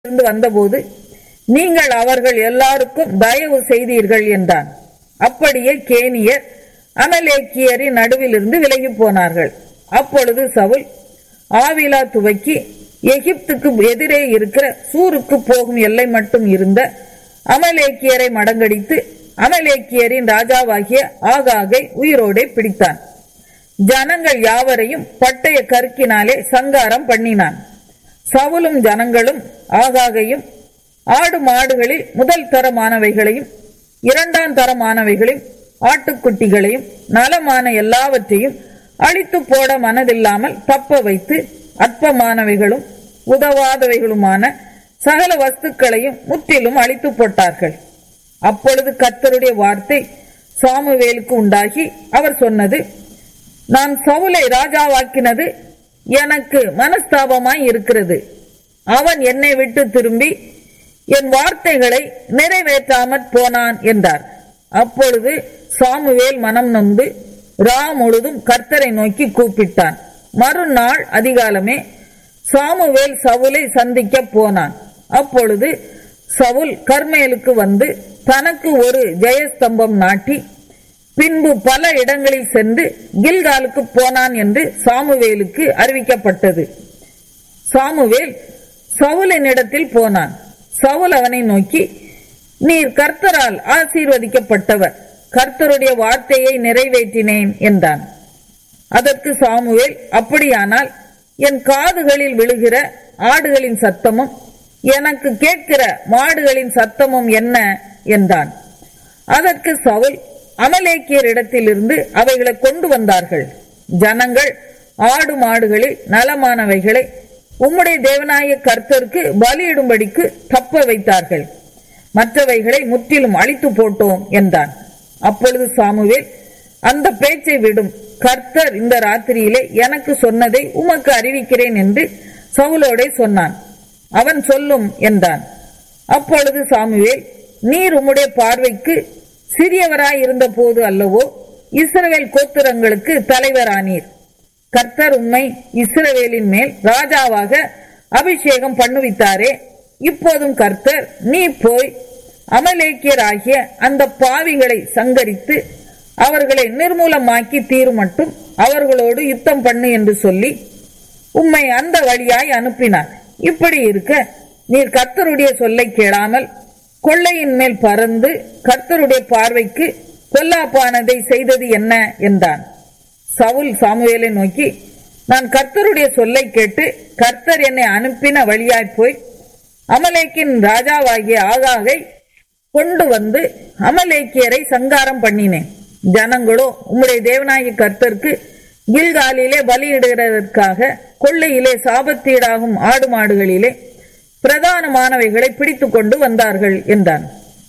இருந்து வந்தபோது நீங்கள் அவர்கள் எல்லாருக்கும் தயவு செய்தீர்கள் என்றான் அப்படியே கேனியர் அமலேக்கியரின் நடுவிலிருந்து விலகி போனார்கள் அப்பொழுது சவுல் ஆவிலா துவக்கி எகிப்துக்கு எதிரே இருக்கிற சூருக்கு போகும் எல்லை மட்டும் இருந்த அமலேக்கியரை மடங்கடித்து அமலேக்கியரின் ராஜாவாகிய ஆகாகை உயிரோடே பிடித்தான் ஜனங்கள் யாவரையும் பட்டய கருக்கினாலே சங்காரம் பண்ணினான் சவுலும் ஜனங்களும் ஆகாகையும் ஆடு மாடுகளில் முதல் தரமானவைகளையும் இரண்டாம் தரமானவைகளையும் ஆட்டுக்குட்டிகளையும் நலமான எல்லாவற்றையும் அழித்து போட மனதில்லாமல் தப்ப வைத்து அற்பமானவைகளும் உதவாதவைகளுமான சகல வஸ்துக்களையும் முற்றிலும் அழித்து போட்டார்கள் அப்பொழுது கர்த்தருடைய வார்த்தை சாமுவேலுக்கு உண்டாகி அவர் சொன்னது நான் சவுலை ராஜாவாக்கினது எனக்கு மனஸ்தாபமாய் இருக்கிறது அவன் என்னை விட்டு திரும்பி என் வார்த்தைகளை நிறைவேற்றாமற் போனான் என்றார் அப்பொழுது சாமுவேல் மனம் நொந்து ரா முழுதும் கர்த்தரை நோக்கி கூப்பிட்டான் மறுநாள் அதிகாலமே சாமுவேல் சவுலை சந்திக்க போனான் அப்பொழுது சவுல் கர்மேலுக்கு வந்து தனக்கு ஒரு ஜெயஸ்தம்பம் நாட்டி பின்பு பல இடங்களில் சென்று கில்காலுக்கு போனான் என்று சாமுவேலுக்கு அறிவிக்கப்பட்டது சாமுவேல் சவுலினிடத்தில் போனான் சவுல் அவனை நோக்கி நீர் கர்த்தரால் ஆசீர்வதிக்கப்பட்டவர் கர்த்தருடைய வார்த்தையை நிறைவேற்றினேன் என்றான் அதற்கு சாமுவேல் அப்படியானால் என் காதுகளில் விழுகிற ஆடுகளின் சத்தமும் எனக்கு கேட்கிற மாடுகளின் சத்தமும் என்ன என்றான் அதற்கு சவுல் அமலேக்கியர் இடத்திலிருந்து அவைகளை கொண்டு வந்தார்கள் ஜனங்கள் ஆடு மாடுகளில் நலமானவைகளை உம்முடைய தேவனாய கர்த்தருக்கு பலியிடும்படிக்கு தப்ப வைத்தார்கள் மற்றவைகளை முற்றிலும் அழித்து போட்டோம் என்றான் அப்பொழுது சாமுவேல் அந்த பேச்சை விடும் கர்த்தர் இந்த ராத்திரியிலே எனக்கு சொன்னதை உமக்கு அறிவிக்கிறேன் என்று சவுலோடே சொன்னான் அவன் சொல்லும் என்றான் அப்பொழுது சாமுவேல் நீர் உம்முடைய பார்வைக்கு சிறியவராய் இருந்த போது அல்லவோ இஸ்ரவேல் கோத்திரங்களுக்கு தலைவரானீர் கர்த்தர் உம்மை இஸ்ரவேலின் மேல் ராஜாவாக அபிஷேகம் பண்ணுவித்தாரே இப்போதும் கர்த்தர் நீ போய் அமலேக்கியராகிய அந்த பாவிகளை சங்கரித்து அவர்களை நிர்மூலமாக்கி தீரும் மட்டும் அவர்களோடு யுத்தம் பண்ணு என்று சொல்லி உம்மை அந்த வழியாய் அனுப்பினார் இப்படி இருக்க நீர் கர்த்தருடைய சொல்லை கேளாமல் கொள்ளையின் மேல் பறந்து கர்த்தருடைய பார்வைக்கு பொல்லாப்பானதை செய்தது என்ன என்றான் சவுல் சாமுவேலை நோக்கி நான் கர்த்தருடைய சொல்லை கேட்டு கர்த்தர் என்னை அனுப்பின வழியாய் போய் அமலேக்கின் ராஜாவாகிய ஆகாகை கொண்டு வந்து அமலேக்கியரை சங்காரம் பண்ணினேன் ஜனங்களோ உம்முடைய தேவனாகிய கர்த்தருக்கு கில்காலிலே பலியிடுகிறதற்காக கொள்ளையிலே சாபத்தீடாகும் ஆடு மாடுகளிலே பிரதானமானவைகளை பிடித்துக் கொண்டு வந்தார்கள் என்றான்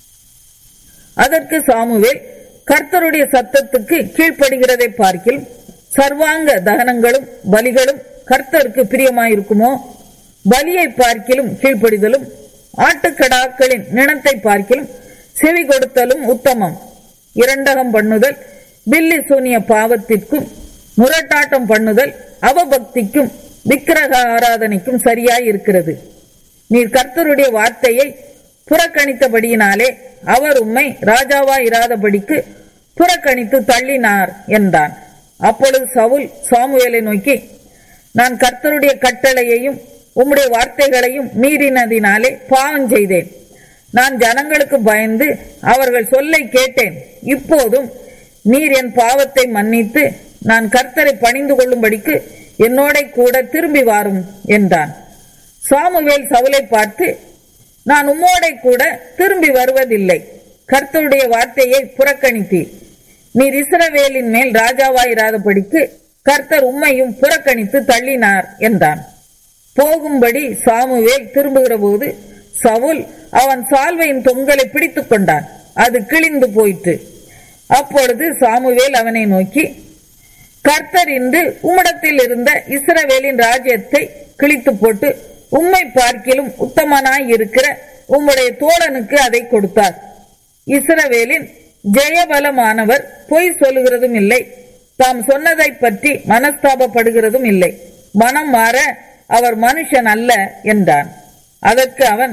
அதற்கு சாமுவேல் கர்த்தருடைய சத்தத்துக்கு கீழ்ப்படுகிறதை பார்க்கில் சர்வாங்க தகனங்களும் பலிகளும் கர்த்தருக்கு பிரியமாயிருக்குமோ பலியை பார்க்கிலும் கீழ்ப்படிதலும் ஆட்டுக்கடாக்களின் நினத்தை பார்க்கிலும் செவி கொடுத்தலும் உத்தமம் இரண்டகம் பண்ணுதல் பில்லி சூனிய பாவத்திற்கும் முரட்டாட்டம் பண்ணுதல் அவபக்திக்கும் விக்கிரக ஆராதனைக்கும் சரியாய் இருக்கிறது நீர் கர்த்தருடைய வார்த்தையை புறக்கணித்தபடியினாலே அவர் உம்மை ராஜாவா இராதபடிக்கு புறக்கணித்து தள்ளினார் என்றான் அப்பொழுது சவுல் சாமுவேலை நோக்கி நான் கர்த்தருடைய கட்டளையையும் உம்முடைய வார்த்தைகளையும் மீறினதினாலே பாவம் செய்தேன் நான் ஜனங்களுக்கு பயந்து அவர்கள் சொல்லை கேட்டேன் இப்போதும் நீர் என் பாவத்தை மன்னித்து நான் கர்த்தரை பணிந்து கொள்ளும்படிக்கு என்னோட கூட திரும்பி வாரும் என்றான் சாமுவேல் சவுலை பார்த்து நான் உம்மோட கூட திரும்பி வருவதில்லை கர்த்தருடைய வார்த்தையை புறக்கணித்தீர் நீர் இஸ்ரவேலின் மேல் ராஜாவாயிராதபடிக்கு கர்த்தர் உம்மையும் புறக்கணித்து தள்ளினார் என்றான் போகும்படி சாமுவேல் திரும்புகிற போது சவுல் அவன் சால்வையின் தொங்கலை பிடித்துக் கொண்டான் அது கிழிந்து போயிற்று அப்பொழுது சாமுவேல் அவனை நோக்கி கர்த்தர் இன்று உம்மிடத்தில் இருந்த இஸ்ரவேலின் ராஜ்யத்தை கிழித்து போட்டு உம்மை பார்க்கிலும் உத்தமனாய் இருக்கிற உம்முடைய தோழனுக்கு அதை கொடுத்தார் இஸ்ரவேலின் ஜெயபலமானவர் பொய் சொல்லுகிறதும் இல்லை தாம் சொன்னதை பற்றி மனஸ்தாபப்படுகிறதும் இல்லை மனம் மாற அவர் மனுஷன் அல்ல என்றான் அதற்கு அவன்